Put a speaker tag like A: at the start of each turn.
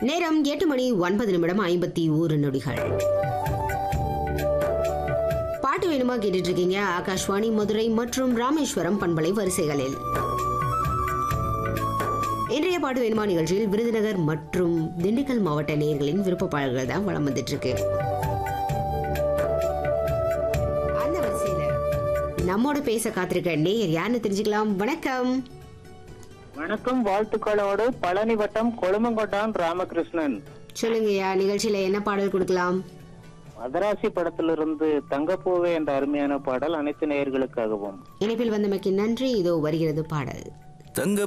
A: நேரம் எட்டு மணி ஒன்பது நிமிடம் ஐம்பத்தி ஓரு நொடிகள் பாட்டு வேணுமா கேட்டுட்டு இருக்கீங்க ஆகாஷ்வாணி மதுரை மற்றும் ராமேஸ்வரம் பண்பலை வரிசைகளில் இன்றைய பாட்டு வேணுமா நிகழ்ச்சியில் விருதுநகர் மற்றும் திண்டுக்கல் மாவட்ட நேயர்களின் விருப்ப பாடல்கள் தான் வளம் வந்துட்டு இருக்கு அந்த வரிசையில நம்மோட பேச காத்திருக்க நேயர் யாருன்னு தெரிஞ்சுக்கலாம் வணக்கம்
B: வணக்கம் வாழ்த்துக்களோடு பழனி வட்டம் கொழுமங்கொண்டான் ராமகிருஷ்ணன்
A: சொல்லுங்கய்யா நிகழ்ச்சியில என்ன பாடல் கொடுக்கலாம்
B: மதராசி படத்திலிருந்து தங்கப்பூவே என்ற அருமையான பாடல் அனைத்து நேயர்களுக்காகவும்
A: இணைப்பில் வந்தமைக்கு நன்றி இதோ வருகிறது பாடல்
C: தங்க